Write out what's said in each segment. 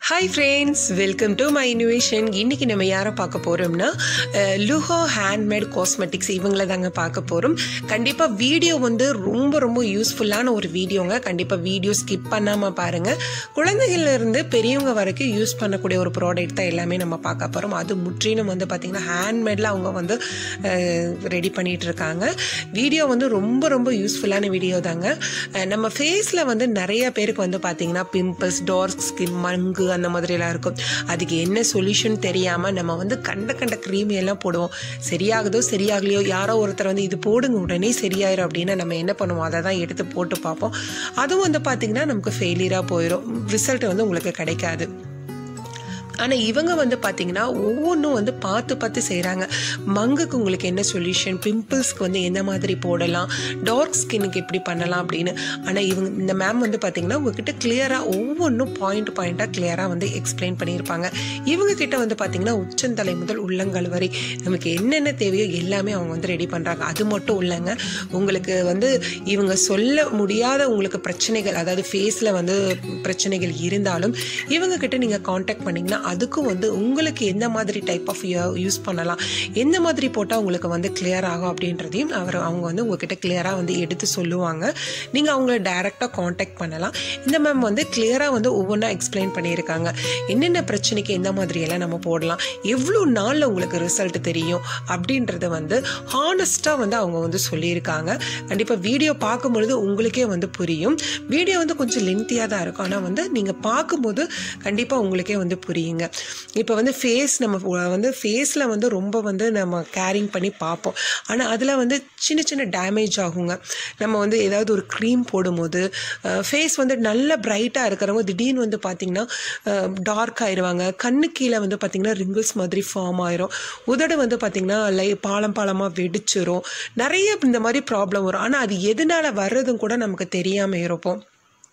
Hi friends welcome to my innovation இன்றைக்கி நம்ம யாரை பார்க்க போகிறோம்னா லுஹோ ஹேண்ட்மேட் காஸ்மெட்டிக்ஸ் இவங்கள தாங்க பார்க்க போகிறோம் கண்டிப்பாக வீடியோ வந்து ரொம்ப ரொம்ப யூஸ்ஃபுல்லான ஒரு வீடியோங்க கண்டிப்பாக வீடியோ ஸ்கிப் பண்ணாமல் பாருங்கள் குழந்தைகள்லேருந்து பெரியவங்க வரைக்கும் யூஸ் பண்ணக்கூடிய ஒரு ப்ராடக்ட் தான் எல்லாமே நம்ம பார்க்க போகிறோம் அது முற்றிலும் வந்து பார்த்திங்கன்னா ஹேண்ட்மேடில் அவங்க வந்து ரெடி பண்ணிகிட்டு இருக்காங்க வீடியோ வந்து ரொம்ப ரொம்ப யூஸ்ஃபுல்லான வீடியோ தாங்க அஹ் நம்ம ஃபேஸில் வந்து நிறைய பேருக்கு வந்து பார்த்திங்கன்னா பிம்பிள்ஸ் டார்க் ஸ்கின் மங்கு அந்த மாதிரிலாம் இருக்கும் அதுக்கு என்ன சொல்யூஷன் தெரியாமல் நம்ம வந்து கண்ட கண்ட க்ரீம் எல்லாம் போடுவோம் சரியாகுதோ சரியாகலையோ யாரோ ஒருத்தர் வந்து இது போடுங்க உடனே சரியாயிரும் அப்படின்னா நம்ம என்ன பண்ணுவோம் அதை தான் எடுத்து போட்டு பார்ப்போம் அதுவும் வந்து பார்த்திங்கன்னா நமக்கு ஃபெயிலியராக போயிடும் ரிசல்ட் வந்து உங்களுக்கு கிடைக்காது ஆனால் இவங்க வந்து பார்த்தீங்கன்னா ஒவ்வொன்றும் வந்து பார்த்து பார்த்து செய்கிறாங்க மங்குக்கு உங்களுக்கு என்ன சொல்யூஷன் பிம்பிள்ஸ்க்கு வந்து எந்த மாதிரி போடலாம் டார்க் ஸ்கின்னுக்கு எப்படி பண்ணலாம் அப்படின்னு ஆனால் இவங்க இந்த மேம் வந்து பார்த்தீங்கன்னா உங்ககிட்ட கிளியராக ஒவ்வொன்றும் பாயிண்ட் பாயிண்ட்டாக கிளியராக வந்து எக்ஸ்பிளைன் பண்ணியிருப்பாங்க இவங்க கிட்ட வந்து பார்த்தீங்கன்னா உச்சந்தலை முதல் உள்ளங்கால் வரை நமக்கு என்னென்ன தேவையோ எல்லாமே அவங்க வந்து ரெடி பண்ணுறாங்க அது மட்டும் இல்லைங்க உங்களுக்கு வந்து இவங்க சொல்ல முடியாத உங்களுக்கு பிரச்சனைகள் அதாவது ஃபேஸில் வந்து பிரச்சனைகள் இருந்தாலும் இவங்க கிட்ட நீங்கள் காண்டாக்ட் பண்ணிங்கன்னா அதுக்கும் வந்து உங்களுக்கு எந்த மாதிரி டைப் ஆஃப் யூஸ் பண்ணலாம் எந்த மாதிரி போட்டால் உங்களுக்கு வந்து கிளியர் ஆகும் அப்படின்றதையும் அவர் அவங்க வந்து உங்ககிட்ட கிளியராக வந்து எடுத்து சொல்லுவாங்க நீங்கள் அவங்கள டைரெக்டாக காண்டாக்ட் பண்ணலாம் இந்த மேம் வந்து கிளியராக வந்து ஒவ்வொன்றா எக்ஸ்பிளைன் பண்ணியிருக்காங்க என்னென்ன பிரச்சனைக்கு எந்த மாதிரியெல்லாம் நம்ம போடலாம் எவ்வளோ நாளில் உங்களுக்கு ரிசல்ட் தெரியும் அப்படின்றத வந்து ஹானஸ்ட்டாக வந்து அவங்க வந்து சொல்லியிருக்காங்க கண்டிப்பாக வீடியோ பார்க்கும்பொழுது உங்களுக்கே வந்து புரியும் வீடியோ வந்து கொஞ்சம் லென்த்தியாக தான் இருக்கும் ஆனால் வந்து நீங்கள் பார்க்கும்போது கண்டிப்பாக உங்களுக்கே வந்து புரியுங்க இப்போ வந்து ஃபேஸ் நம்ம வந்து ஃபேஸில் வந்து ரொம்ப வந்து நம்ம கேரிங் பண்ணி பார்ப்போம் ஆனால் அதில் வந்து சின்ன சின்ன டேமேஜ் ஆகுங்க நம்ம வந்து ஏதாவது ஒரு க்ரீம் போடும்போது ஃபேஸ் வந்து நல்ல பிரைட்டாக இருக்கிறவங்க திடீர்னு வந்து பார்த்திங்கன்னா டார்க் ஆயிடுவாங்க கண்ணு கீழே வந்து பார்த்திங்கன்னா ரிங்கிள்ஸ் மாதிரி ஃபார்ம் ஆயிரும் உதடு வந்து பார்த்திங்கன்னா லை பாலம் பாலமாக வெடிச்சிரும் நிறைய இந்த மாதிரி ப்ராப்ளம் வரும் ஆனால் அது எதனால் வர்றதும் கூட நமக்கு தெரியாமல் இருப்போம்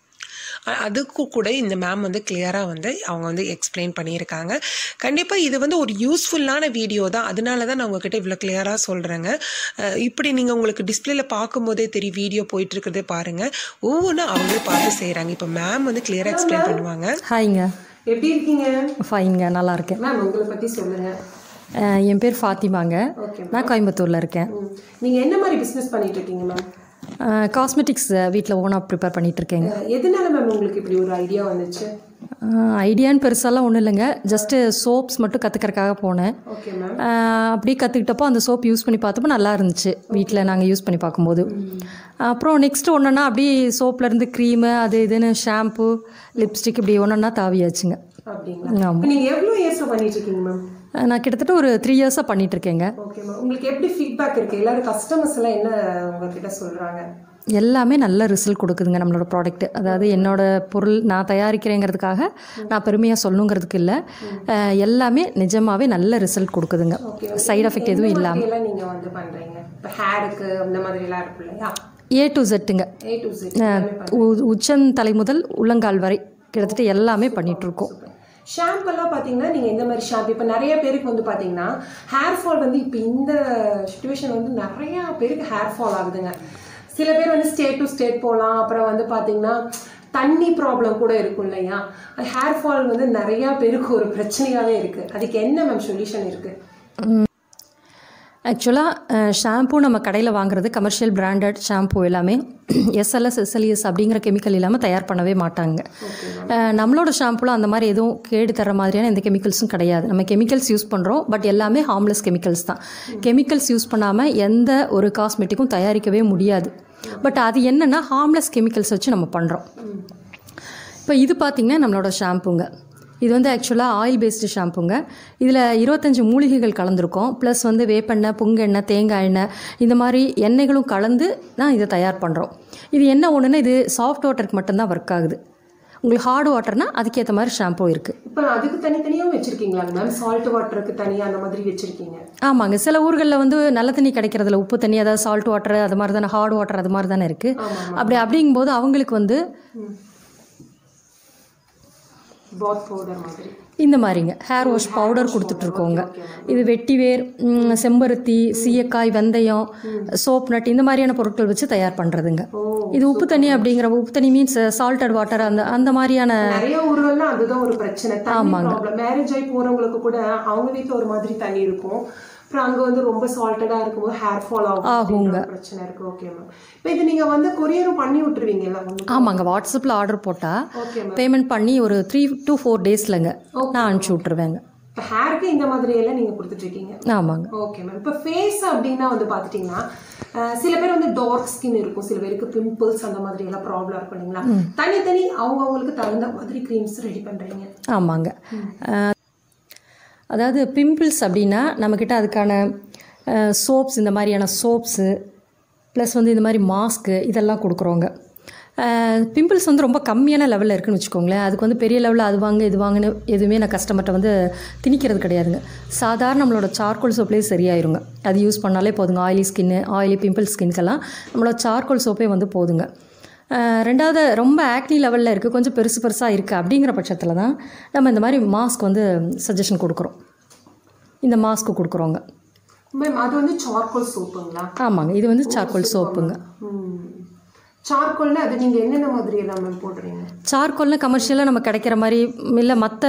அதுக்கு கூட இந்த மேம் வந்து கிளியராக வந்து அவங்க வந்து எக்ஸ்பிளைன் பண்ணியிருக்காங்க கண்டிப்பாக இது வந்து ஒரு யூஸ்ஃபுல்லான வீடியோ தான் அதனால தான் நான் உங்ககிட்ட இவ்வளோ கிளியராக சொல்கிறேங்க இப்படி நீங்கள் உங்களுக்கு டிஸ்பிளேல பார்க்கும்போதே தெரியும் வீடியோ போயிட்டுருக்கிறதே பாருங்கள் ஒவ்வொன்றும் அவங்களே பார்த்து செய்கிறாங்க இப்போ மேம் வந்து கிளியராக எக்ஸ்பிளைன் பண்ணுவாங்க ஹாய்ங்க எப்படி இருக்கீங்க ஃபைன்ங்க நல்லா இருக்கேன் மேம் உங்களை பற்றி சொல்லுங்கள் அஹ் என் பேர் ஃபாத்திமாங்க ஓகே நான் கோயம்புத்தூரில் இருக்கேன் நீங்கள் என்ன மாதிரி பிஸ்னஸ் பண்ணிட்டு இருக்கீங்க மேம் காஸ்மெட்டிக்ஸ் வீட்டில் ஓனாக ப்ரிப்பேர் பண்ணிட்டு இருக்கேங்க எதனால மேம் உங்களுக்கு இப்படி ஒரு ஐடியா வந்துச்சு ஐடியான்னு பெருசாலாம் ஒன்றும் இல்லைங்க ஜஸ்ட்டு சோப்ஸ் மட்டும் கற்றுக்கறக்காக போனேன் ஓகே மேம் அஹ் அப்படியே கற்றுக்கிட்டப்போ அந்த சோப் யூஸ் பண்ணி பார்த்தப்போ நல்லா இருந்துச்சு வீட்டில் நாங்கள் யூஸ் பண்ணி பார்க்கும்போது அப்புறம் நெக்ஸ்ட் ஒன்றுனா அப்படியே சோப்லேருந்து க்ரீமு அது இதுன்னு ஷாம்பு லிப்ஸ்டிக் இப்படி ஒன்றா தாவியாச்சுங்க அப்படிங்களா ஆமாம் இப்போ நீங்கள் எவ்வளோ இயர்ஸாக பண்ணிட்டு இருக்கீங்க மேம் நான் கிட்டத்தட்ட ஒரு த்ரீ இயர்ஸாக பண்ணிகிட்ருக்கேங்க ஓகே மேம் உங்களுக்கு எப்படி ஃபீட்பேக் இருக்கு எல்லாரும் கஸ்டமர்ஸ் எல்லாம் என்ன உங்ககிட்ட சொல்றாங்க எல்லாமே நல்ல ரிசல்ட் கொடுக்குதுங்க நம்மளோட ப்ராடக்ட் அதாவது என்னோட பொருள் நான் தயாரிக்கிறேங்கிறதுக்காக நான் பெருமையாக சொல்லணுங்கிறதுக்கு இல்லை அஹ் எல்லாமே நிஜமாவே நல்ல ரிசல்ட் கொடுக்குதுங்க சைடு எஃபெக்ட் எதுவும் இல்லாமல் எல்லாம் நீங்க வந்து பண்றீங்க இப்போ ஹேருக்கு இந்த மாதிரி எல்லாம் இருக்கு இல்லையா ஏ டு ஜெட்டுங்க ஏ டு ஜெட் உச்சந்தலை முதல் உள்ளங்கால் வரை கிட்டத்தட்ட எல்லாமே பண்ணிகிட்ருக்கோம் ஷாம்பு எல்லாம் பார்த்தீங்கன்னா நீங்கள் எந்த மாதிரி ஷாம்பு இப்போ நிறைய பேருக்கு வந்து பார்த்தீங்கன்னா ஹேர் ஃபால் வந்து இப்போ இந்த சுச்சுவேஷன் வந்து நிறையா பேருக்கு ஹேர் ஃபால் ஆகுதுங்க சில பேர் வந்து ஸ்டேட் டு ஸ்டேட் போகலாம் அப்புறம் வந்து பார்த்தீங்கன்னா தண்ணி ப்ராப்ளம் கூட இருக்கும் இல்லையா ஹேர் ஃபால் வந்து நிறையா பேருக்கு ஒரு பிரச்சனையாகவே இருக்குது அதுக்கு என்ன மேம் சொல்யூஷன் இருக்குது ஆக்சுவலாக ஷாம்பு நம்ம கடையில் வாங்குறது கமர்ஷியல் பிராண்டட் ஷாம்பு எல்லாமே எஸ்எல்எஸ் எஸ்எல்இஎஸ் அப்படிங்கிற கெமிக்கல் இல்லாமல் தயார் பண்ணவே மாட்டாங்க அஹ் நம்மளோட ஷாம்புல அந்த மாதிரி எதுவும் கேடு தர மாதிரியான எந்த கெமிக்கல்ஸும் கிடையாது நம்ம கெமிக்கல்ஸ் யூஸ் பண்ணுறோம் பட் எல்லாமே ஹார்ம்லெஸ் கெமிக்கல்ஸ் தான் கெமிக்கல்ஸ் யூஸ் பண்ணாமல் எந்த ஒரு காஸ்மெட்டிக்கும் தயாரிக்கவே முடியாது பட் அது என்னென்னா ஹார்ம்லெஸ் கெமிக்கல்ஸ் வச்சு நம்ம பண்ணுறோம் இப்போ இது பார்த்திங்கன்னா நம்மளோட ஷாம்புங்க இது வந்து ஆக்சுவலாக ஆயில் பேஸ்டு ஷாம்புங்க இதில் இருபத்தஞ்சி மூலிகைகள் கலந்துருக்கோம் ப்ளஸ் வந்து வேப்பெண்ணெய் புங்கெண்ணெய் தேங்காய் எண்ணெய் இந்த மாதிரி எண்ணெய்களும் கலந்து தான் இதை தயார் பண்ணுறோம் இது என்ன ஒன்றுன்னா இது சாஃப்ட் வாட்டருக்கு மட்டும்தான் ஒர்க் ஆகுது உங்களுக்கு ஹார்ட் வாட்டர்னால் அதுக்கேற்ற மாதிரி ஷாம்பு இருக்குது இப்போ அதுக்கு தனித்தனியாகவும் வச்சிருக்கீங்களா மேம் சால்ட் வாட்டருக்கு தனியாக அந்த மாதிரி வச்சிருக்கீங்க ஆமாங்க சில ஊர்களில் வந்து நல்ல தண்ணி கிடைக்கிறதுல உப்பு தண்ணி அதாவது சால்ட் வாட்டர் அது மாதிரி தானே ஹார்ட் வாட்டர் அது மாதிரி தானே இருக்குது அப்படி அப்படிங்கும்போது அவங்களுக்கு வந்து பாத் பவுடர் மாதிரி இந்த மாதிரிங்க ஹேர் வாஷ் பவுடர் கொடுத்துட்ருக்கோங்க இது வெட்டிவேர் ம், செம்பருத்தி சீயக்காய் வெந்தயம் சோப் நட் இந்த மாதிரியான பொருட்கள் வச்சு தயார் பண்ணுறதுங்க இது உப்பு தண்ணி அப்படிங்கிற உப்பு தண்ணி மீன்ஸ் சால்டட் வாட்டர் அந்த அந்த மாதிரியான நிறைய ஊர்கள்ல அதுதான் ஒரு பிரச்சனை தண்ணி ப்ராப்ளம் மேரேஜ் ஆகி போறவங்களுக்கு கூட அவங்க வீட்ல ஒரு மாதிரி தண்ணி இருக்கும் அப்புறம் அங்க வந்து ரொம்ப சால்ட்டடா இருக்கும்போது ஹேர் ஃபால் ஆகும் அப்படிங்கிற ஒரு பிரச்சனை இருக்கு ஓகே மேம் இப்போ இது நீங்க வந்து கொரியரும் பண்ணி விட்டுருவீங்கல்ல ஒண்ணு ஆமாங்க வாட்ஸ்அப்பில் ஆர்டர் போட்டால் ஓகே மேம் பேமெண்ட் பண்ணி ஒரு த்ரீ டு ஃபோர் டேஸ்லங்க நான் அனுப்பிச்சி விட்ருவேங்க இப்போ ஹேருக்கு இந்த மாதிரி எல்லாம் நீங்க கொடுத்துட்டு இருக்கீங்க ஆமாங்க ஓகே மேம் இப்போ ஃபேஸ் அப்படின்னா வந்து பார்த்துட்டிங்கன்னா அஹ், சில பேர் வந்து டார்க் ஸ்கின் இருக்கும் சில பேருக்கு பிம்பிள்ஸ் அந்த மாதிரி எல்லாம் ப்ராப்ளம் இருக்கும் இல்லைங்களா தனித்தனி அவங்க அவங்களுக்கு தகுந்த மாதிரி க்ரீம்ஸ் ரெடி பண்றீங்க ஆமாங்க அஹ், அதாவது பிம்பிள்ஸ் அப்படின்னா நம்மக்கிட்ட அதுக்கான சோப்ஸ் இந்த மாதிரியான சோப்ஸு ப்ளஸ் வந்து இந்த மாதிரி மாஸ்க்கு இதெல்லாம் கொடுக்குறோங்க பிம்பிள்ஸ் வந்து ரொம்ப கம்மியான லெவலில் இருக்குன்னு வச்சுக்கோங்களேன் அதுக்கு வந்து பெரிய லெவலில் அது வாங்க இது வாங்கன்னு எதுவுமே நான் கஸ்டமர்கிட்ட வந்து திணிக்கிறது கிடையாதுங்க சாதாரண நம்மளோட சார்கோல் சோப்லேயே சரியாயிருங்க அது யூஸ் பண்ணாலே போதுங்க ஆயிலி ஸ்கின்னு ஆயிலி பிம்பிள் ஸ்கின்க்கெல்லாம் நம்மளோட சார்கோல் சோப்பே வந்து போதுங்க அஹ் ரெண்டாவது ரொம்ப ஆக்னி லெவலில் இருக்குது கொஞ்சம் பெருசு பெருசாக இருக்குது அப்படிங்கிற பட்சத்தில் தான் நம்ம இந்த மாதிரி மாஸ்க் வந்து சஜஷன் கொடுக்குறோம் இந்த மாஸ்க்கு கொடுக்குறோங்க மேம் அது வந்து சார்கோல் சோப்புங்களா ஆமாங்க இது வந்து சார்கோல் சோப்புங்க சார்கோல்னா அது நீங்க என்னென்ன மாதிரி எல்லாம் மேம் போடுறீங்க சார்கோல்னு கமர்ஷியலாக நம்ம கிடைக்கிற மாதிரி இல்லை மற்ற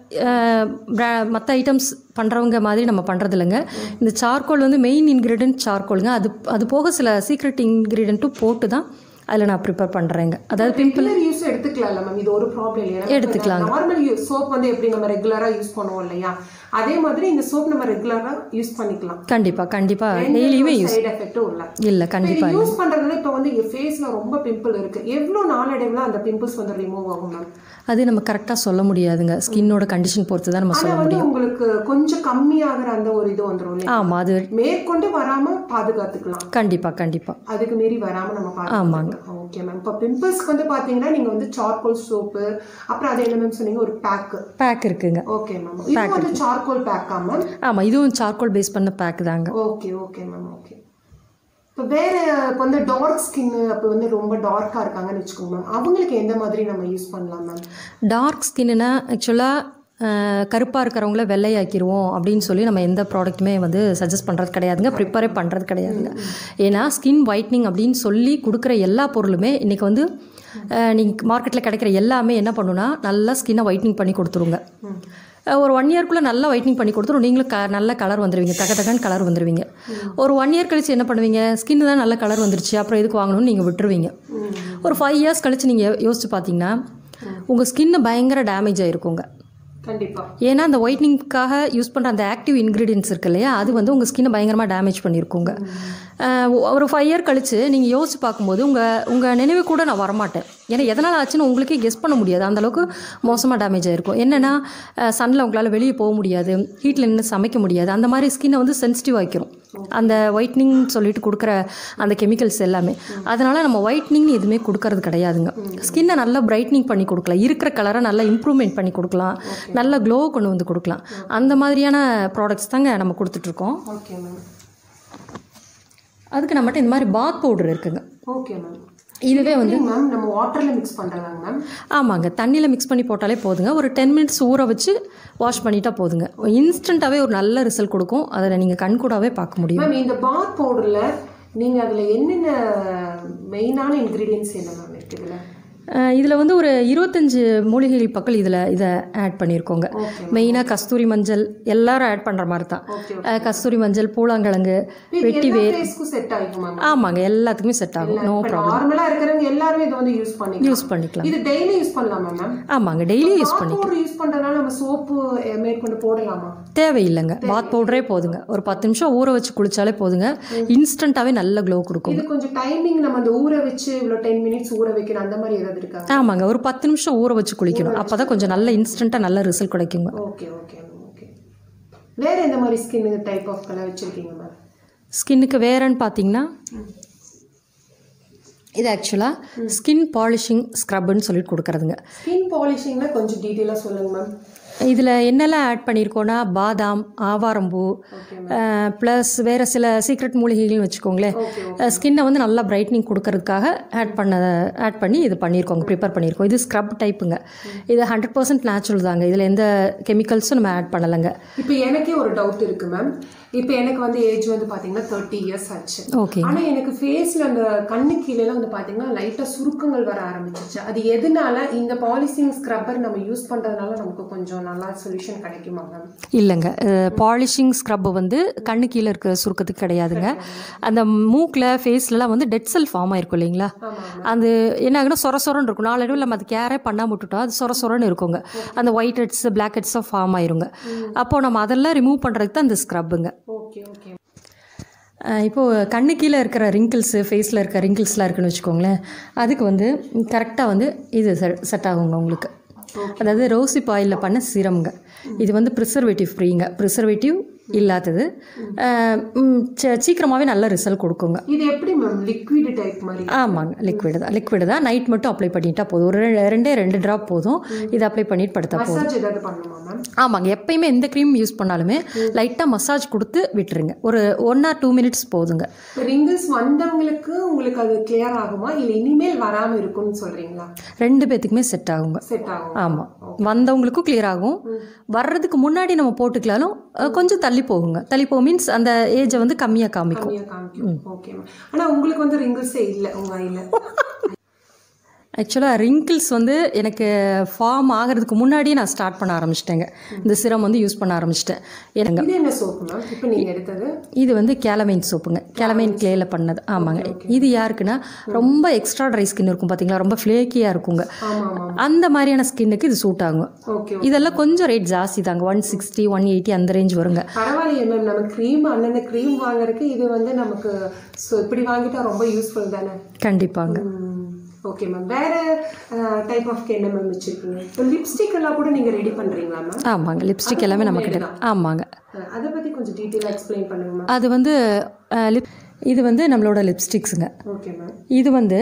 மற்ற ஐட்டம்ஸ் பண்ணுறவங்க மாதிரி நம்ம பண்ணுறது இல்லைங்க இந்த சார்கோல் வந்து மெயின் இன்க்ரீடியன்ட் சார்கோலுங்க அது அது போக சில சீக்ரெட் இன்க்ரீடியண்ட்டும் போட்டு தான் அதில் நான் ப்ரிப்பேர் பண்ணுறேங்க அதாவது ரெகுலர் யூஸ் எடுத்துக்கலாம்ல மேம் இது ஒரு ப்ராப்ளம் இல்லையா எடுத்துக்கலாங்க. நார்மல் யூஸ் சோப் வந்து எப்படி நம்ம ரெகுலரா யூஸ் பண்ணுவோம் இல்லையா அதே மாதிரி இந்த சோப் நம்ம ரெகுலரா யூஸ் பண்ணிக்கலாம் கண்டிப்பாக கண்டிப்பாக டெய்லியுமே யூஸ் சைடு எஃபெக்ட்டும் இல்ல இல்லை கண்டிப்பாக யூஸ் பண்றதுனால இப்போ வந்து ஃபேஸ்ல ரொம்ப பிம்பிள் இருக்கு எவ்வளவு நாளடைவுல அந்த பிம்பிள்ஸ் வந்து ரிமூவ் ஆகும் மேம் அது நம்ம கரெக்டாக சொல்ல முடியாதுங்க ஸ்கின்னோட கண்டிஷன் பொறுத்து தான் நம்ம சொல்ல ஆனா வந்து உங்களுக்கு கொஞ்சம் கம்மியாகிற அந்த ஒரு இது வந்துரும் இல்லையா ஆமாம் அது மேற்கொண்டு வராம பாதுகாத்துக்கலாம் கண்டிப்பாக கண்டிப்பாக அதுக்கு மீறி வராம நம்ம பாத்துக்கலாம் ஓகே மேம் இப்போ பிம்பிள்ஸ்க்கு வந்து பாத்தீங்கன்னா நீங்க வந்து சார்கோல் சோப்பு அப்புறம் அது என்ன மேம் சொன்னீங்க ஒரு பேக் பேக் இருக்குங்க ஓகே மேம் இது வந்து சார்கோல் பேக்கா மேம் ஆமாம் இதுவும் சார்கோல் பேஸ் பண்ண பேக் தாங்க ஓகே ஓகே மேம் ஓகே இப்போ வேற இப்போ வந்து டார்க் ஸ்கின் அப்போ வந்து ரொம்ப டார்க்கா இருக்காங்கன்னு வச்சுக்கோங்க மேம் அவங்களுக்கு எந்த மாதிரி நம்ம யூஸ் பண்ணலாம் மேம் டார்க் ஸ்கின்னுனா ஆக்சுவலாக கருப்பாக இருக்கிறவங்கள வெள்ளையாக்கிடுவோம் அப்படின்னு சொல்லி நம்ம எந்த ப்ராடக்ட்டுமே வந்து சஜஸ்ட் பண்ணுறது கிடையாதுங்க ப்ரிப்பரே பண்ணுறது கிடையாதுங்க ஏன்னா ஸ்கின் ஒயிட்னிங் அப்படின்னு சொல்லி கொடுக்குற எல்லா பொருளுமே இன்றைக்கி வந்து நீங்கள் மார்க்கெட்டில் கிடைக்கிற எல்லாமே என்ன பண்ணுன்னா நல்லா ஸ்கின்னை ஒயிட்னிங் பண்ணி கொடுத்துருங்க அஹ் ஒரு ஒன் இயர்க்குள்ளே நல்லா ஒயிட்னிங் பண்ணி கொடுத்துரும் நீங்களும் க நல்ல கலர் வந்துடுவீங்க தக தகன்னு கலர் வந்துடுவீங்க ஒரு ஒன் இயர் கழிச்சு என்ன பண்ணுவீங்க ஸ்கின் தான் நல்ல கலர் வந்துருச்சு அப்புறம் எதுக்கு வாங்கணும்னு நீங்கள் விட்டுருவீங்க ஒரு ஃபைவ் இயர்ஸ் கழிச்சு நீங்கள் யோசிச்சு பார்த்தீங்கன்னா உங்கள் ஸ்கின்னு பயங்கர டேமேஜ் ஆகிருக்குங்க கண்டிப்பா ஏன்னா அந்த ஒயிட்னிங்காக யூஸ் பண்ணுற அந்த ஆக்டிவ் இன்க்ரீடியன்ஸ் இருக்கு இல்லையா அது வந்து உங்கள் ஸ்கின்னை பயங்கரமாக டேமேஜ் பண்ணியிருக்குங்க அஹ் ஒரு ஃபைவ் இயர் கழிச்சு நீங்கள் யோசிச்சு பார்க்கும்போது உங்கள் உங்கள் நினைவு கூட நான் வரமாட்டேன் ஏன்னா எதனால் ஆச்சுன்னு உங்களுக்கே கெஸ் பண்ண முடியாது அந்த அளவுக்கு மோசமாக டேமேஜ் ஆயிருக்கும் என்னென்னா சன்னில் உங்களால் வெளியே போக முடியாது ஹீட்டில் நின்று சமைக்க முடியாது அந்த மாதிரி ஸ்கின்னை வந்து சென்சிட்டிவ் ஆக்கிரும் அந்த ஒயிட்னிங் சொல்லிட்டு கொடுக்குற அந்த கெமிக்கல்ஸ் எல்லாமே அதனால் நம்ம ஒயிட்னிங்னு எதுவுமே கொடுக்கறது கிடையாதுங்க ஸ்கின்னை நல்லா பிரைட்னிங் பண்ணி கொடுக்கலாம் இருக்கிற கலரை நல்லா இம்ப்ரூவ்மெண்ட் பண்ணி கொடுக்கலாம் நல்ல க்ளோ கொண்டு வந்து கொடுக்கலாம் அந்த மாதிரியான ப்ராடக்ட்ஸ் தாங்க நம்ம கொடுத்துட்ருக்கோம் ஓகே மேம் அதுக்கு நம்மகிட்ட இந்த மாதிரி பாத் பவுடர் இருக்குங்க ஓகே மேம் இதுவே வந்து மேம் நம்ம வாட்டர்ல மிக்ஸ் பண்றதாங்க மேம் ஆமாங்க தண்ணியில் மிக்ஸ் பண்ணி போட்டாலே போதுங்க ஒரு டென் மினிட்ஸ் ஊற வச்சு வாஷ் பண்ணிட்டா போதுங்க இன்ஸ்டண்ட்டாகவே ஒரு நல்ல ரிசல்ட் கொடுக்கும் அதை நீங்கள் கண்கூடாவே பார்க்க முடியும் மேம் இந்த பாத் பவுடர்ல நீங்க அதுல என்னென்ன மெயினான இன்கிரீடியன்ஸ் என்ன மேம் இருக்கு இதுல இதில் வந்து ஒரு இருபத்தஞ்சு மூலிகைகள் பக்கம் இதில் இதை ஆட் பண்ணியிருக்கோங்க மெயினாக கஸ்தூரி மஞ்சள் எல்லாரும் ஆட் பண்ணுற மாதிரி தான் ஓகே அஹ், கஸ்தூரி மஞ்சள் பூலாங்கிழங்கு வெட்டி எல்லா ஃபேஸ்க்கும் செட் ஆகும் மேம் ஆமாங்க எல்லாத்துக்குமே செட் ஆகும் நோ ப்ராப்ளம் நார்மலா இருக்கிறவங்க எல்லாருமே இதை வந்து யூஸ் பண்ணிக்கலாம் யூஸ் பண்ணிக்கலாம் இது டெய்லி யூஸ் பண்ணலாமா மேம் ஆமாங்க டெய்லியும் யூஸ் பண்ணி பவுடர் யூஸ் பண்றதுனால நம்ம சோப்பு மேற்கொண்டு போடலாமா தேவையில்லைங்க பாத் பவுடரே போதுங்க ஒரு பத்து நிமிஷம் ஊற வச்சு குளிச்சாலே போதுங்க இன்ஸ்டண்ட்டாகவே நல்ல க்ளோ கொடுக்கும் இது கொஞ்சம் டைமிங் நம்ம அந்த ஊற வச்சு இவ்வளோ டென் மினிட்ஸ் ஊற வைக்கணும் அந்த மாதிரி ஏதாவது இருக்கா ஆமாங்க ஒரு பத்து நிமிஷம் ஊற வச்சு குளிக்கணும் அப்போ தான் கொஞ்சம் நல்ல இன்ஸ்டண்ட்டாக நல்ல ரிசல்ட் கிடைக்குங்க ஓகே ஓகே மேம் ஓகே வேற எந்த மாதிரி ஸ்கின் டைப் ஆஃப் கலர் வச்சிருக்கீங்க மேம் ஸ்கின்னுக்கு வேறன்னு பார்த்தீங்கன்னா இது ஆக்சுவலாக ஸ்கின் பாலிஷிங் ஸ்க்ரப்னு சொல்லிட்டு கொடுக்குறதுங்க ஸ்கின் பாலிஷிங்ல கொஞ்சம் டீட்டெயிலாக சொல்லுங்க மேம் இதில் என்னெல்லாம் ஆட் பண்ணியிருக்கோன்னா பாதாம் ஆவாரம்பூ ப்ளஸ் வேறு சில சீக்ரெட் மூலிகைகள்னு வச்சுக்கோங்களேன் ஸ்கின்னை வந்து நல்லா பிரைட்னிங் கொடுக்கறதுக்காக ஆட் பண்ண ஆட் பண்ணி இது பண்ணியிருக்கோங்க ப்ரிப்பேர் பண்ணியிருக்கோம் இது ஸ்க்ரப் டைப்புங்க இது ஹண்ட்ரட் பர்சன்ட் நேச்சுரல் தாங்க இதில் எந்த கெமிக்கல்ஸும் நம்ம ஆட் பண்ணலைங்க இப்போ எனக்கே ஒரு டவுட் இருக்கு மேம் இப்போ எனக்கு வந்து ஏஜ் வந்து பாத்தீங்கன்னா தேர்ட்டி இயர்ஸ் ஆச்சு ஓகே ஆனா எனக்கு ஃபேஸ்ல அந்த கண்ணு கீழே வந்து பாத்தீங்கன்னா லைட்டா சுருக்கங்கள் வர ஆரம்பிச்சிச்சு அது எதனால இந்த பாலிசிங் ஸ்க்ரப்பர் நம்ம யூஸ் பண்றதுனால நமக்கு கொஞ்சம் நல்லா சொல்யூஷன் கிடைக்குமா மேம் இல்லைங்க பாலிஷிங் ஸ்க்ரப் வந்து கண்ணு கீழே இருக்க சுருக்கத்துக்கு கிடையாதுங்க அந்த மூக்கில் ஃபேஸ்லலாம் வந்து டெட் செல் ஃபார்ம் ஆயிருக்கும் இல்லைங்களா அது என்ன ஆகுனா சொர சொரன்னு இருக்கும் நாளடைவில் நம்ம அது கேரே பண்ணாம விட்டுட்டோம் அது சொர சொரன்னு இருக்குங்க அந்த ஒயிட் ஹெட்ஸ் பிளாக் ஹெட்ஸாக ஃபார்ம் ஆயிருங்க அப்போது நம்ம அதெல்லாம் ரிமூவ் பண்ணுறதுக்கு தான் இந்த ஸ்க்ரப்புங்க ஓகே ஓகே இப்போது கண்ணு கீழே இருக்கிற ரிங்கிள்ஸு ஃபேஸில் இருக்க ரிங்கிள்ஸ்லாம் இருக்குன்னு வச்சுக்கோங்களேன் அதுக்கு வந்து கரெக்டாக வந்து இது செட் ஆகுங்க உங்களுக்கு அதாவது ரோசிப் ஆயிலில் பண்ண சிரம்ங்க இது வந்து ப்ரிசர்வேட்டிவ் ஃப்ரீங்க ப்ரிசர்வேட்டிவ் இல்லாதது அஹ், ம், ச- சீக்கிரமாகவே நல்ல ரிசல்ட் கொடுக்குங்க இது எப்படி மேம் லிக்விட் டைப் மாதிரி ஆமாங்க லிக்விடு தான் லிக்விடு தான் நைட் மட்டும் அப்ளை பண்ணிட்டா போதும் ஒரு ரெ- ரெண்டே ரெண்டு ட்ராப் போதும் இது அப்ளை பண்ணிட்டு படுத்தா போதும் மசாஜ் ஏதாவது பண்ணுமா மேம் ஆமாங்க எப்பயுமே எந்த க்ரீம் யூஸ் பண்ணாலுமே லைட்டாக மசாஜ் கொடுத்து விட்டுருங்க ஒரு ஒன் ஆர் டூ மினிட்ஸ் போதுங்க ரிங்கிள்ஸ் வந்தவங்களுக்கு உங்களுக்கு அது கிளியர் ஆகுமா இல்ல இனிமேல் வராம இருக்கும்னு சொல்றீங்களா ரெண்டு பேத்துக்குமே செட் ஆகுங்க செட் ஆகும் ஆமாம் வந்தவங்களுக்கும் clear ஆகும் வர்றதுக்கு முன்னாடி நம்ம போட்டுக்கலாலும் அஹ், கொஞ்சம் தள்ளி போகுங்க தள்ளி போகும் மீன்ஸ் அந்த ஏஜை வந்து கம்மியாக காமிக்கும் கம்மியா காமிக்கும் ஓகே மேம் ஆனா உங்களுக்கு வந்து ரிங்கிள்ஸே இல்ல உங்க ஐல ஆக்சுவலாக ரிங்கிள்ஸ் வந்து எனக்கு ஃபார்ம் ஆகிறதுக்கு முன்னாடியே நான் ஸ்டார்ட் பண்ண ஆரம்பிச்சிட்டேங்க இந்த சிரம் வந்து யூஸ் பண்ண ஆரம்பிச்சிட்டேன் எனக்கு இது என்ன சோப்பு மேம் இப்போ நீங்க எடுத்தது இது வந்து கேலமைன் சோப்புங்க கேலமைன் கிளேல பண்ணது ஆமாங்க இது யாருக்குன்னா ரொம்ப எக்ஸ்ட்ரா ட்ரை ஸ்கின் இருக்கும் பார்த்தீங்களா ரொம்ப ஃப்ளேக்கியாக இருக்குங்க ஆமா ஆமா அந்த மாதிரியான ஸ்கின்னுக்கு இது சூட் ஆகும் ஓகே இதெல்லாம் கொஞ்சம் ரேட் ஜாஸ்தி தாங்க ஒன் சிக்ஸ்டி ஒன் எயிட்டி அந்த ரேஞ்ச் வருங்க பரவாயில்லையே மேம் நம்ம க்ரீம் அந்தந்த க்ரீம் வாங்குறதுக்கு இது வந்து நமக்கு so இப்படி வாங்கிட்டா ரொம்ப யூஸ்ஃபுல் தானே கண்டிப்பாங்க ஓகே மேம் வேற டைப் ஆஃப் என்ன மேம் வச்சிருக்கீங்க இப்போ லிப்ஸ்டிக் எல்லாம் கூட நீங்க ரெடி பண்றீங்களா மேம் ஆமாங்க லிப்ஸ்டிக் எல்லாமே நம்ம கிட்ட ஆமாங்க அதை பத்தி கொஞ்சம் டீட்டெயிலாக எக்ஸ்பிளைன் பண்ணுங்க மேம் அது வந்து அஹ், லிப் இது வந்து நம்மளோட லிப்ஸ்டிக்ஸுங்க ஓகே மேம் இது வந்து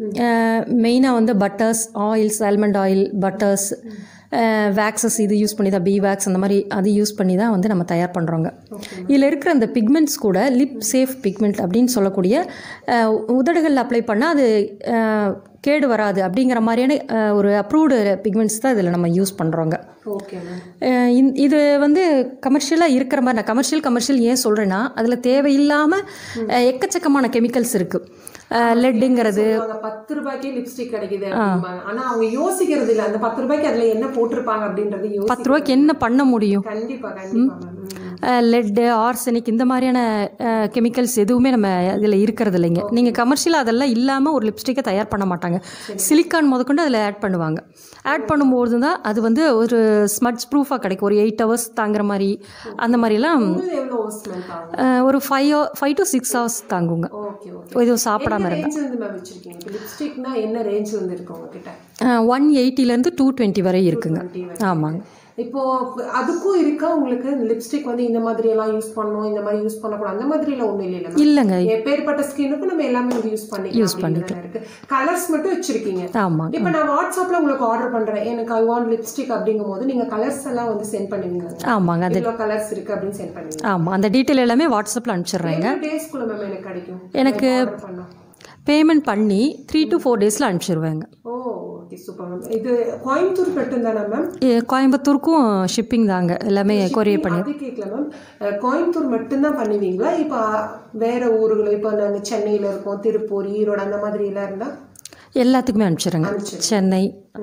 மெயினாக வந்து butters oils almond oil butters waxes இது யூஸ் பண்ணி தான் பி வேக்ஸ் அந்த மாதிரி அது யூஸ் பண்ணி தான் வந்து நம்ம தயார் பண்ணுறோங்க இதில் இருக்கிற அந்த பிக்மெண்ட்ஸ் கூட லிப் சேஃப் பிக்மெண்ட் அப்படின்னு சொல்லக்கூடிய அஹ், உதடுகள் அப்ளை பண்ணால் அது அஹ், கேடு வராது அப்படிங்கிற மாதிரியான அஹ், ஒரு அப்ரூவ்டு பிக்மெண்ட்ஸ் தான் இதில் நம்ம யூஸ் பண்ணுறோங்க ஓகே மேம் அஹ் இந்த- இது வந்து கமர்ஷியலாக இருக்கிற மாதிரி நான் கமர்ஷியல் கமர்ஷியல் ஏன் சொல்கிறேன்னா அதில் தேவையில்லாமல் எக்கச்சக்கமான கெமிக்கல்ஸ் இருக்குது லெட்டுங்கிறது அவங்க பத்து ரூபாய்க்கே லிப்ஸ்டிக் கிடைக்குது அப்படிம்பாங்க ஆனா அவங்க யோசிக்கிறது இல்ல அந்த பத்து ரூபாய்க்கு அதுல என்ன போட்டிருப்பாங்க அப்படின்றது யோசி பத்து ரூபாய்க்கு என்ன பண்ண முடியும் கண்டிப்பா கண்டிப்பா மேம் லெட்டு ஆர்சனிக் இந்த மாதிரியான கெமிக்கல்ஸ் எதுவுமே நம்ம இதில் இருக்கிறது இல்லைங்க நீங்கள் கமர்ஷியலாக அதெல்லாம் இல்லாமல் ஒரு லிப்ஸ்டிக்கை தயார் பண்ண மாட்டாங்க சிலிக்கான் முதற்கொண்டு அதில் ஆட் பண்ணுவாங்க ஆட் பண்ணும்போது தான் அது வந்து ஒரு ஸ்மட்ச் ப்ரூஃபாக கிடைக்கும் ஒரு எயிட் ஹவர்ஸ் தாங்குற மாதிரி அந்த மாதிரிலாம் உங்களுக்கு எவ்வளவு ஹவர்ஸ் மேம் தாங்க அஹ், ஒரு five five to six hours தாங்குங்க ஓகே ஓகே எதுவும் சாப்பிடாம என்ன ரேஞ்ச் இருந்து மேம் வச்சிருக்கீங்க இப்போ லிப்ஸ்டிக்னா என்ன ரேஞ்ச் இருந்து இருக்கு உங்ககிட்ட ஒன் எயிட்டிலேருந்து டூ டுவெண்ட்டி வரை இருக்குங்க 20 ஆமாங்க இப்போ அதுக்கும் இருக்கா உங்களுக்கு லிப்ஸ்டிக் வந்து இந்த மாதிரி எல்லாம் யூஸ் பண்ணணும் இந்த மாதிரி யூஸ் பண்ணக்கூடாது அந்த மாதிரி எல்லாம் ஒண்ணும் இல்லைல்ல இல்லைங்க எப்பேற்பட்ட ஸ்கின்னுக்கும் நம்ம எல்லாமே வந்து யூஸ் பண்ணிக்கலாம் யூஸ் பண்ணிக்கலாம் இருக்கு கலர்ஸ் மட்டும் வச்சிருக்கீங்க ஆமாங்க இப்போ நான் வாட்ஸ்அப்ல உங்களுக்கு ஆர்டர் பண்றேன் எனக்கு ஐ வாண்ட் லிப்ஸ்டிக் அப்படிங்கும் போது நீங்க கலர்ஸ் எல்லாம் வந்து சென்ட் பண்ணுவீங்க ஆமாங்க அது இவ்வளோ கலர்ஸ் இருக்கு அப்படின்னு சென்ட் பண்ணுவீங்க ஆமாம் அந்த டீட்டெயில் எல்லாமே வாட்ஸ்அப்பில் அனுப்பிச்சிடுறேங்க எவ்வளோ டேஸ்க்குள்ள மேம் எனக்கு கிடைக்கும் எனக்கு ஆர்டர் பண்ணோம் பேமெண்ட் பண்ணி த்ரீ டு ஃபோர் டேஸில் அனுப்பிச்சிடுவேங்க ஓ ஓகே சூப்பர் மேம் இது கோயம்புத்தூர் மட்டும் தானே மேம் ஏ, கோயம்புத்தூருக்கும் ஷிப்பிங் தாங்க எல்லாமே கொரியர் பண்ணி அது கேட்கல மேம் அஹ், கோயம்புத்தூர் மட்டும்தான் பண்ணுவீங்களா இப்போ வேற ஊர்கள் இப்போ நாங்கள் சென்னையில் இருக்கோம் திருப்பூர் ஈரோடு அந்த மாதிரி எல்லாம் இருந்தா எல்லாத்துக்குமே அனுப்பிச்சிடுறேங்க சென்னை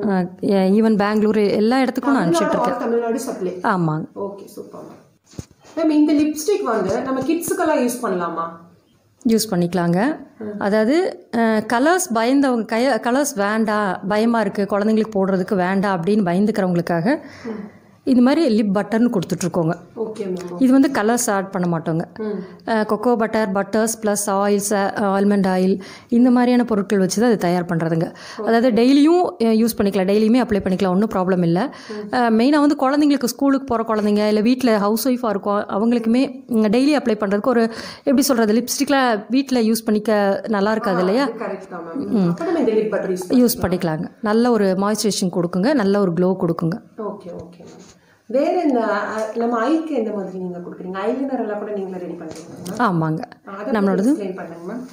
ஈவன் பெங்களூர் எல்லா இடத்துக்கும் நான் அனுப்பிச்சிட்டு தமிழ்நாடு all தமிழ்நாடு சப்ளை ஆமாங்க ஓகே சூப்பர் மேம் மேம் இந்த லிப்ஸ்டிக் வந்து நம்ம கிட்ஸுக்கெல்லாம் யூஸ் பண்ணலாமா யூஸ் பண்ணிக்கலாங்க அதாவது கலர்ஸ் பயந்தவங்க கய கலர்ஸ் வேண்டாம் பயமாக இருக்குது குழந்தைங்களுக்கு போடுறதுக்கு வேண்டாம் அப்படின்னு பயந்துக்கிறவங்களுக்காக இது மாதிரி லிப் பட்டர்னு கொடுத்துட்ருக்கோங்க ஓகே மேம் இது வந்து கலர்ஸ் ஆட் பண்ண மாட்டோங்க cocoa butter butters plus oils almond oil இந்த மாதிரியான பொருட்கள் வச்சு தான் அது தயார் பண்ணுறதுங்க அதாவது டெய்லியும் யூஸ் பண்ணிக்கலாம் டெய்லியுமே அப்ளை பண்ணிக்கலாம் ஒன்றும் ப்ராப்ளம் இல்லை மெயினாக வந்து குழந்தைங்களுக்கு ஸ்கூலுக்கு போகிற குழந்தைங்க இல்லை வீட்டில் ஹவுஸ் ஒய்ஃபாக இருக்கும் அவங்களுக்குமே டெய்லி அப்ளை பண்ணுறதுக்கு ஒரு எப்படி சொல்கிறது லிப்ஸ்டிக்கில் வீட்டில் யூஸ் பண்ணிக்க நல்லா இருக்காது இல்லையா கரெக்ட் தான் மேம் அப்போ நம்ம இந்த லிப் பட்டர் யூஸ் யூஸ் பண்ணிக்கலாங்க நல்ல ஒரு மாய்ஸ்சரைசேஷன் கொடுக்குங்க நல்ல ஒரு க்ளோ கொடுக்குங்க ஓகே ஓகே மேம் வேற இந்த அஹ், நம்ம ஐக்கு எந்த மாதிரி நீங்க கொடுக்குறீங்க ஐலினர் எல்லாம் கூட நீங்களே ரெடி பண்ணுறீங்க ஆமாங்க அதை நம்மளோடது எக்ஸ்பிளைன் பண்ணுங்க மேம்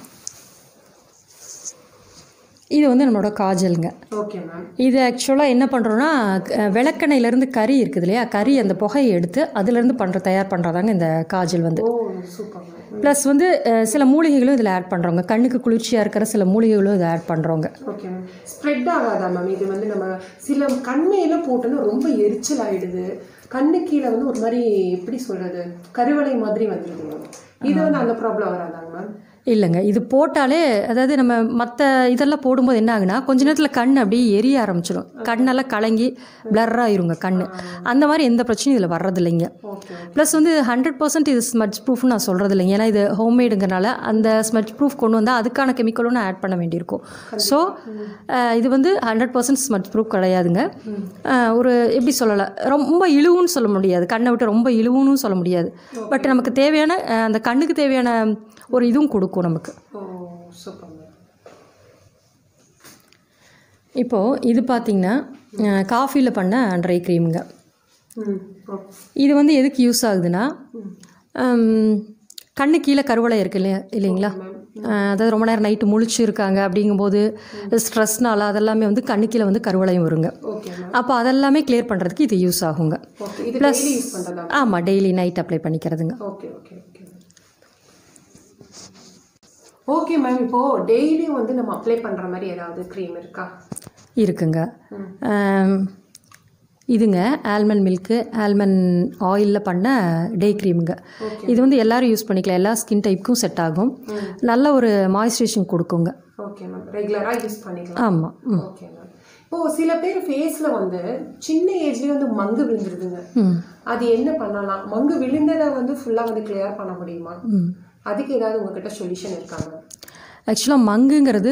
இது வந்து நம்மளோட காஜலுங்க ஓகே மேம் இது ஆக்சுவலாக என்ன பண்ணுறோன்னா விளக்கெண்ணெயிலேருந்து கறி இருக்குது இல்லையா கறி அந்த புகையை எடுத்து அதுலேருந்து பண்ணுற தயார் பண்ணுறதாங்க இந்த காஜல் வந்து ஓ சூப்பர் மேம் ப்ளஸ் வந்து அஹ், சில மூலிகைகளும் இதில் ஆட் பண்ணுறோங்க கண்ணுக்கு குளிர்ச்சியாக இருக்கிற சில மூலிகைகளும் இதை ஆட் பண்ணுறோங்க ஓகே மேம் ஸ்ப்ரெட் ஆகாதா மேம் இது வந்து நம்ம சில கண்மையில போட்டோன்னா ரொம்ப எரிச்சல் ஆயிடுது கண்ணு கீழே வந்து ஒரு மாதிரி எப்படி சொல்றது கருவளை மாதிரி வந்துருது மேம் இது வந்து அந்த ப்ராப்ளம் வராதாங்க மேம் இல்லைங்க இது போட்டாலே அதாவது நம்ம மற்ற இதெல்லாம் போடும்போது என்ன ஆகுனா கொஞ்ச நேரத்தில் கண் அப்படியே எரிய ஆரம்பிச்சிடும் கண்ணெல்லாம் கலங்கி blur ஆயிருங்க கண் அந்த மாதிரி எந்த பிரச்சனையும் இதில் வர்றதில்லைங்க ஓகே ப்ளஸ் வந்து ஹண்ட்ரட் பர்சன்ட் இது ஸ்மட்ச் ப்ரூஃப்னு நான் சொல்கிறது இல்லைங்க ஏன்னா இது ஹோம்மேடுங்கிறனால அந்த ஸ்மட்ச் ப்ரூஃப் கொண்டு வந்தால் அதுக்கான கெமிக்கலும் நான் ஆட் பண்ண வேண்டியிருக்கும் ஸோ இது வந்து ஹண்ட்ரட் பர்சன்ட் ஸ்மட்ச் ப்ரூஃப் கிடையாதுங்க அஹ், ஒரு எப்படி சொல்லலாம் ரொம்ப இழுவுன்னு சொல்ல முடியாது கண்ணை விட்டு ரொம்ப இழுவுன்னு சொல்ல முடியாது பட் நமக்கு தேவையான அஹ், அந்த கண்ணுக்கு தேவையான ஒரு இதுவும் கொடுக்கும் நமக்கு ஓ சூப்பர் மேம் இப்போது இது பார்த்திங்கன்னா காஃபியில் பண்ண ட்ரை க்ரீமுங்க ம் ஓ இது வந்து எதுக்கு யூஸ் ஆகுதுன்னா ஹம், கண்ணு கீழே கருவளை இருக்கு இல்லையா இல்லைங்களா அஹ், அதாவது ரொம்ப நேரம் நைட்டு முழிச்சு இருக்காங்க அப்படிங்கும்போது ஸ்ட்ரெஸ்னால அதெல்லாமே வந்து கண்ணு கீழே வந்து கருவளையும் வருங்க ஓகே மேம் அப்போ அதெல்லாமே கிளியர் பண்ணுறதுக்கு இது யூஸ் ஆகுங்க ஓகே இது டெய்லி யூஸ் பண்ணுறதா ஆமாம் டெய்லி நைட் அப்ளை பண்ணிக்கிறதுங்க okay okay okay okay ma'am இப்போ டெய்லியும் வந்து நம்ம அப்ளை பண்ற மாதிரி ஏதாவது க்ரீம் இருக்கா இருக்குங்க அம், இதுங்க ஆல்மண்ட் மில்க்கு ஆல்மண்ட் ஆயிலில் பண்ண டே க்ரீமுங்க இது வந்து எல்லாரும் யூஸ் பண்ணிக்கலாம் எல்லா ஸ்கின் டைப்புக்கும் செட் ஆகும் நல்ல ஒரு மாய்ஸ்சரைசேஷன் கொடுக்குங்க ஓகே மேம் ரெகுலரா யூஸ் பண்ணிக்கலாம் ஆமாம் ம் ஓகே மேம் இப்போ சில பேர் ஃபேஸ்ல வந்து சின்ன ஏஜ்லயே வந்து மங்கு விழுந்துருதுங்க ம் அது என்ன பண்ணலாம் மங்கு விழுந்ததை வந்து ஃபுல்லா வந்து கிளியர் பண்ண முடியுமா ம் அதுக்கு ஏதாவது உங்ககிட்ட சொல்யூஷன் இருக்கா மேம் ஆக்சுவலாக மங்குங்கிறது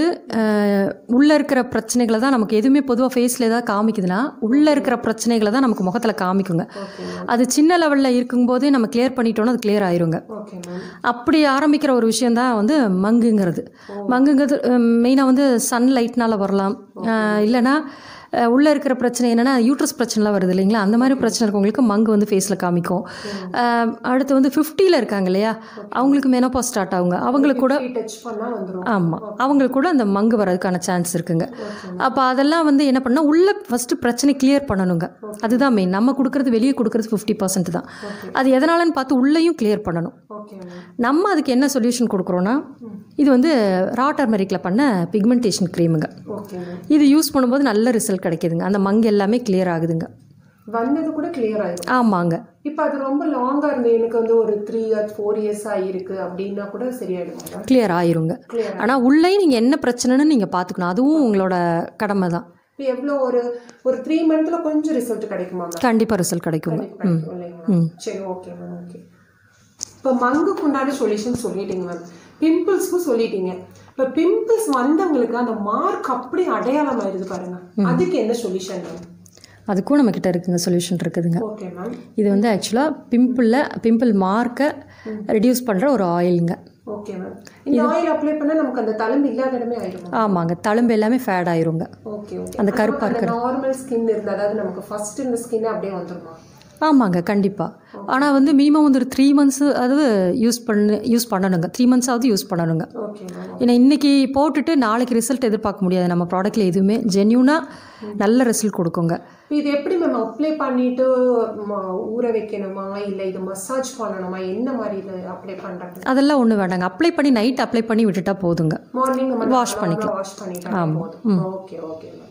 உள்ளே இருக்கிற பிரச்சனைகளை தான் நமக்கு எதுவுமே பொதுவாக ஃபேஸில் ஏதாவது காமிக்குதுன்னா உள்ளே இருக்கிற பிரச்சனைகளை தான் நமக்கு முகத்தில் காமிக்குங்க ஓகே அது சின்ன லெவலில் இருக்கும்போதே நம்ம கிளியர் பண்ணிட்டோம்னா அது கிளியர் ஆயிருங்க ஓகே மேம் அப்படி ஆரம்பிக்கிற ஒரு விஷயந்தான் வந்து மங்குங்கிறது மங்குங்கிறது மெயினாக வந்து சன்லைட்னால வரலாம் அஹ் இல்லைன்னா அஹ் உள்ள இருக்கிற பிரச்சனை என்னென்னா யூட்ரஸ் பிரச்சனைலாம் வருது இல்லைங்களா அந்த மாதிரி பிரச்சனை இருக்கவங்களுக்கு மங்கு வந்து ஃபேஸில் காமிக்கும் அஹ் அடுத்து வந்து ஃபிஃப்டியில் இருக்காங்க இல்லையா அவங்களுக்கு மெனப்பா ஸ்டார்ட் ஆகுங்க அவங்களுக்கு கூட டச் பண்ணா வந்துரும் ஆமாம் அவங்களுக்கு கூட அந்த மங்கு வர்றதுக்கான சான்ஸ் இருக்குங்க அப்போ அதெல்லாம் வந்து என்ன பண்ணால் உள்ள ஃபஸ்ட்டு பிரச்சனை கிளியர் பண்ணணுங்க அதுதான் மெயின் நம்ம கொடுக்குறது வெளியே கொடுக்குறது ஃபிஃப்டி பர்சன்ட் தான் அது எதனாலன்னு பார்த்து உள்ளேயும் கிளியர் பண்ணணும் ஓகே மேம் நம்ம அதுக்கு என்ன சொல்யூஷன் கொடுக்குறோன்னா இது வந்து ரா டர்மரிக்கில் பண்ண பிக்மெண்டேஷன் க்ரீமுங்க ஓகே மேம் இது யூஸ் பண்ணும்போது நல்ல ரிசல்ட் கிடைக்குதுங்க அந்த மங்கு எல்லாமே கிளியர் ஆகுதுங்க வந்தது கூட கிளியர் ஆயிடும் ஆமாங்க இப்போ அது ரொம்ப லாங்கா இருந்து எனக்கு வந்து ஒரு த்ரீ இயர்ஸ் ஃபோர் இயர்ஸ் ஆயிருக்கு அப்படின்னா கூட சரியாயிடும் கிளியர் ஆயிருங்க Clear ஆனால் உள்ளேயும் நீங்கள் என்ன பிரச்சனைன்னு நீங்கள் பார்த்துக்கணும் அதுவும் உங்களோட கடமை தான் இப்போ எவ்வளோ ஒரு ஒரு த்ரீ மந்த்ல கொஞ்சம் ரிசல்ட் கிடைக்குமா மேம் கண்டிப்பாக ரிசல்ட் கிடைக்குங்க கிடைக்கும் இல்லைங்களா சரி ஓகே மேம் ஓகே இப்போ மங்குக்கு உண்டான சொல்யூஷன் சொல்லிட்டீங்க மேம் பிம்பிள்ஸ்க்கும் சொல்லிட்டீங்க இப்போ பிம்பிள்ஸ் வந்தவங்களுக்கு அந்த மார்க் அப்படி அடையாளம் ஆயிருது பாருங்க அதுக்கு என்ன சொல்யூஷன் மேம் அதுக்கும் நம்மக்கிட்ட இருக்குங்க சொல்யூஷன் இருக்குதுங்க ஓகே மேம் இது வந்து ஆக்சுவலாக பிம்பிளில் பிம்பிள் மார்க்கை ரெடியூஸ் பண்ணுற ஒரு ஆயிலுங்க ஓகே மேம் இந்த ஆயில் அப்ளை பண்ணா நமக்கு அந்த தழும்பு இல்லாத இடமே ஆயிடும் ஆமாங்க தழும்பு எல்லாமே ஃபேட் ஆயிருங்க ஓகே ஓகே அந்த கருப்பா அந்த நார்மல் ஸ்கின் இருந்தா அதாவது நமக்கு ஃபர்ஸ்ட் இந்த ஸ்கின் அப்படியே வந்துருமா ஆமாங்க கண்டிப்பாக ஆனால் வந்து மினிமம் வந்து ஒரு த்ரீ மந்த்ஸ் அது யூஸ் பண்ணு யூஸ் பண்ணணுங்க த்ரீ மந்த்ஸாவது யூஸ் பண்ணணுங்க ஓகே மேம் ஏன்னா இன்றைக்கி போட்டுட்டு நாளைக்கு ரிசல்ட் எதிர்பார்க்க முடியாது நம்ம ப்ராடக்ட்டில் எதுவுமே ஜென்யூனாக நல்ல ரிசல்ட் கொடுக்குங்க இது எப்படி மேம் அப்ளை பண்ணிட்டு ம- ஊற வைக்கணுமா இல்ல இது மசாஜ் பண்ணணுமா என்ன மாதிரி இது அப்ளை பண்றது அதெல்லாம் ஒன்றும் வேண்டாங்க அப்ளை பண்ணி நைட் அப்ளை பண்ணி விட்டுட்டா போதுங்க மார்னிங் நம்ம Wash பண்ணிக்கலாம். வாஷ் பண்ணிட்டா போதும் ஓகே ஓகே மேம்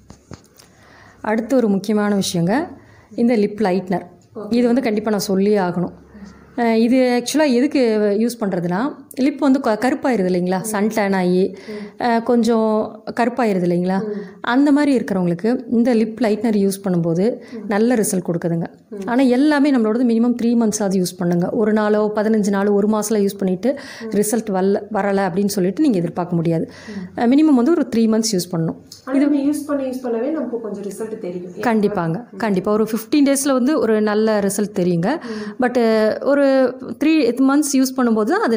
அடுத்து ஒரு முக்கியமான விஷயங்க இந்த லிப் லைட்னர் இது வந்து கண்டிப்பாக நான் சொல்லியே ஆகணும் அஹ் இது ஆக்சுவலாக எதுக்கு யூஸ் பண்ணுறதுனா லிப் வந்து க கருப்பாயிருது இல்லைங்களா சன் டேன் ஆகி அஹ் கொஞ்சம் கருப்பாயிருது இல்லைங்களா அந்த மாதிரி இருக்கிறவங்களுக்கு இந்த லிப் லைட்னர் யூஸ் பண்ணும்போது நல்ல ரிசல்ட் கொடுக்குதுங்க ஆனால் எல்லாமே நம்மளோடது மினிமம் த்ரீ மந்த்ஸாவது யூஸ் பண்ணுங்க ஒரு நாளோ பதினஞ்சு நாளோ ஒரு மாதத்தில் யூஸ் பண்ணிவிட்டு ரிசல்ட் வரல வரலை அப்படின்னு சொல்லிட்டு நீங்கள் எதிர்பார்க்க முடியாது மினிமம் வந்து ஒரு த்ரீ மந்த்ஸ் யூஸ் பண்ணணும் ஆனா நம்ம யூஸ் பண்ண யூஸ் பண்ணவே நமக்கு கொஞ்சம் ரிசல்ட் தெரியும் கண்டிப்பாங்க கண்டிப்பாக ஒரு ஃபிஃப்டீன் டேஸில் வந்து ஒரு நல்ல ரிசல்ட் தெரியுங்க பட்டு ஒரு த்ரீ மந்த்ஸ் யூஸ் பண்ணும்போது தான் அது நல்ல விசிபிள்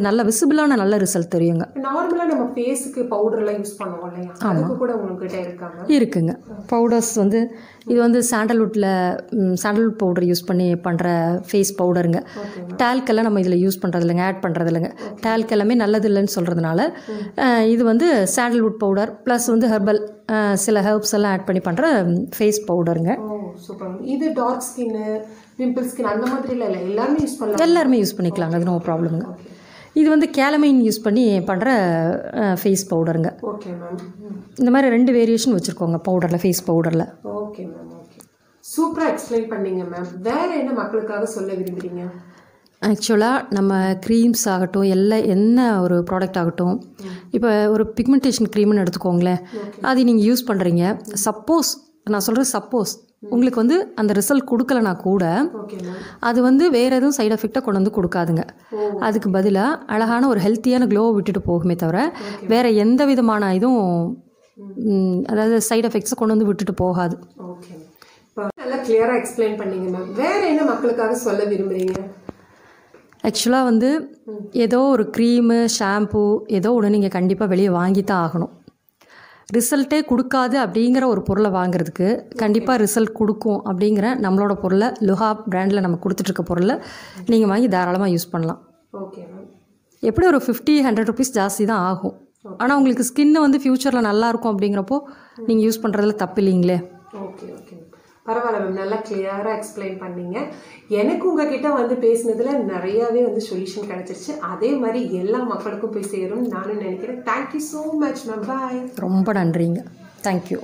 விசிபிளான நல்ல ரிசல்ட் தெரியுங்க நார்மலாக நம்ம ஃபேஸுக்கு பவுடர்லாம் யூஸ் பண்ணுவோம் இல்லையா அதுக்கு கூட உங்ககிட்ட இருக்காங்க இருக்குங்க பவுடர்ஸ் வந்து இது வந்து சாண்டல்வுட்டில் சாண்டல்வுட் பவுடர் யூஸ் பண்ணி பண்ணுற ஃபேஸ் பவுடருங்க டேல்க்கெல்லாம் நம்ம இதில் யூஸ் பண்ணுறது இல்லைங்க ஆட் பண்ணுறது இல்லைங்க டேல்க் எல்லாமே நல்லது இல்லைன்னு சொல்கிறதுனால இது வந்து சாண்டல்வுட் பவுடர் ப்ளஸ் வந்து ஹெர்பல் சில ஹெர்ப்ஸ் எல்லாம் ஆட் பண்ணி பண்ணுற ஃபேஸ் பவுடருங்க ஓ சூப்பர் இது டார்க் ஸ்கின்னு பிம்பிள் ஸ்கின் அந்த மாதிரிலாம் இல்லை எல்லாருமே யூஸ் பண்ணலாம் எல்லாருமே யூஸ் பண்ணிக்கலாங்க அது நோ ப்ராப்ளம்ங்க இது வந்து கேலமைன் யூஸ் பண்ணி பண்ணுற ஃபேஸ் பவுடருங்க ஓகே மேம் இந்த மாதிரி ரெண்டு வேரியேஷன் வச்சுருக்கோங்க பவுடரில் ஃபேஸ் பவுடரில் ஓகே மேம் ஓகே சூப்பராக எக்ஸ்பிளைன் பண்ணீங்க மேம் வேற என்ன மக்களுக்காக சொல்ல விரும்புறீங்க ஆக்சுவலாக நம்ம க்ரீம்ஸ் ஆகட்டும் எல்லா என்ன ஒரு ப்ராடக்ட் ஆகட்டும் இப்போ ஒரு பிக்மெண்டேஷன் க்ரீம்னு எடுத்துக்கோங்களேன் அது நீங்கள் யூஸ் பண்ணுறீங்க சப்போஸ் நான் சொல்கிறேன் சப்போஸ் உங்களுக்கு வந்து அந்த ரிசல்ட் கொடுக்கலனா கூட ஓகே மேம் அது வந்து வேறு எதுவும் சைடு எஃபெக்டாக கொண்டு வந்து கொடுக்காதுங்க அதுக்கு பதிலாக அழகான ஒரு ஹெல்த்தியான க்ளோவை விட்டுட்டு போகுமே தவிர வேறு எந்த விதமான இதுவும் ம், அதாவது சைடு எஃபெக்ட்ஸை கொண்டு வந்து விட்டுட்டு போகாது ஓகே இப்போ நல்லா கிளியராக எக்ஸ்பிளைன் பண்ணீங்க மேம் வேற என்ன மக்களுக்காக சொல்ல விரும்புறீங்க ஆக்சுவலாக வந்து ஏதோ ஒரு க்ரீமு ஷாம்பு ஏதோ ஒன்று நீங்கள் கண்டிப்பாக வெளியே வாங்கி தான் ஆகணும் ரிசல்ட்டே கொடுக்காது அப்படிங்கிற ஒரு பொருளை வாங்குறதுக்கு கண்டிப்பாக ரிசல்ட் கொடுக்கும் அப்படிங்கிற நம்மளோட பொருளை லுஹா பிராண்டில் நம்ம கொடுத்துட்ருக்க பொருளை நீங்கள் வாங்கி தாராளமாக யூஸ் பண்ணலாம் ஓகே மேம் எப்படி ஒரு ஃபிஃப்டி ஹண்ட்ரட் ருபீஸ் ஜாஸ்தி தான் ஆகும் ஆனால் உங்களுக்கு ஸ்கின்னு வந்து ஃப்யூச்சரில் நல்லா இருக்கும் அப்படிங்கிறப்போ நீங்கள் யூஸ் பண்ணுறதுல தப்பு இல்லைங்களே ஓகே ஓகே பரவாயில்ல மேம் நல்லா கிளியராக எக்ஸ்பிளைன் பண்ணீங்க எனக்கு உங்ககிட்ட வந்து பேசினதுல நிறையாவே வந்து சொல்யூஷன் கிடைச்சிருச்சு அதே மாதிரி எல்லா மக்களுக்கும் போய் சேரும் நானும் நினைக்கிறேன் thank you so much ma'am bye ரொம்ப நன்றிங்க தேங்க்யூ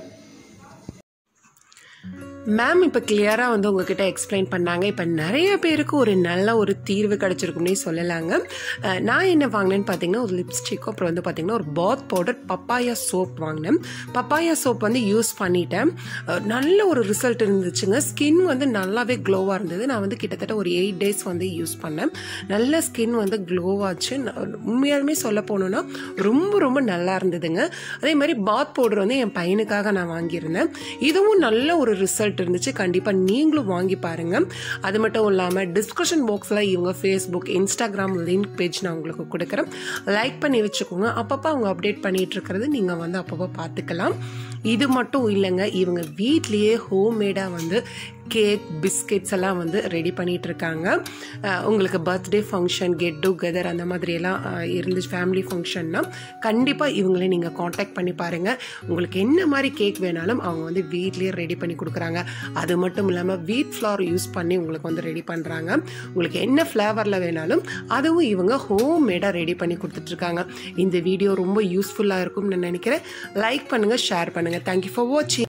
மேம் இப்போ கிளியராக வந்து உங்ககிட்ட எக்ஸ்பிளைன் பண்ணாங்க இப்போ நிறைய பேருக்கு ஒரு நல்ல ஒரு தீர்வு கிடச்சிருக்கும்னே சொல்லலாங்க அஹ், நான் என்ன வாங்கினேன்னு பார்த்தீங்கன்னா ஒரு லிப்ஸ்டிக்கும் அப்புறம் வந்து பார்த்தீங்கன்னா ஒரு பாத் பவுடர் பப்பாயா சோப் வாங்கினேன் பப்பாயா சோப் வந்து யூஸ் பண்ணிட்டேன் அஹ், நல்ல ஒரு ரிசல்ட் இருந்துச்சுங்க ஸ்கின் வந்து நல்லாவே க்ளோவாக இருந்தது நான் வந்து கிட்டத்தட்ட ஒரு எயிட் டேஸ் வந்து யூஸ் பண்ணேன் நல்ல ஸ்கின் வந்து க்ளோவாச்சு உண்மையாலுமே சொல்ல போனோன்னா ரொம்ப ரொம்ப நல்லா இருந்ததுங்க அதே மாதிரி பாத் பவுடர் வந்து என் பையனுக்காக நான் வாங்கியிருந்தேன் இதுவும் நல்ல ஒரு ரிசல்ட் இருந்துச்சு கண்டிப்பாக நீங்களும் வாங்கி பாருங்க அது மட்டும் இல்லாமல் டிஸ்கஷன் பாக்ஸில் இவங்க ஃபேஸ்புக் இன்ஸ்டாகிராம் லிங்க் பேஜ் நான் உங்களுக்கு கொடுக்குறேன் லைக் பண்ணி வச்சுக்கோங்க அப்பப்போ அவங்க அப்டேட் பண்ணிட்டு இருக்கிறது நீங்கள் வந்து அப்பப்போ பார்த்துக்கலாம் இது மட்டும் இல்லைங்க இவங்க வீட்லேயே ஹோம்மேடாக வந்து கேக் பிஸ்கெட்ஸ் எல்லாம் வந்து ரெடி பண்ணிட்டு இருக்காங்க அஹ் உங்களுக்கு பர்த்டே ஃபங்க்ஷன் கெட் டுகெதர் அந்த மாதிரி எல்லாம் அஹ், இருந்துச்சு ஃபேமிலி ஃபங்க்ஷன்னா கண்டிப்பாக இவங்களே நீங்கள் காண்டாக்ட் பண்ணி பாருங்கள் உங்களுக்கு என்ன மாதிரி கேக் வேணாலும் அவங்க வந்து வீட்லேயே ரெடி பண்ணி கொடுக்குறாங்க அது மட்டும் இல்லாமல் வீட் ஃப்ளார் யூஸ் பண்ணி உங்களுக்கு வந்து ரெடி பண்ணுறாங்க உங்களுக்கு என்ன ஃப்ளேவரில் வேணாலும் அதுவும் இவங்க ஹோம் மேடாக ரெடி பண்ணி கொடுத்துட்ருக்காங்க இந்த வீடியோ ரொம்ப யூஸ்ஃபுல்லாக இருக்கும்னு நான் நினைக்கிறேன் லைக் பண்ணுங்கள் ஷேர் பண்ணுங்கள் தேங்க்யூ ஃபார் வாட்சிங்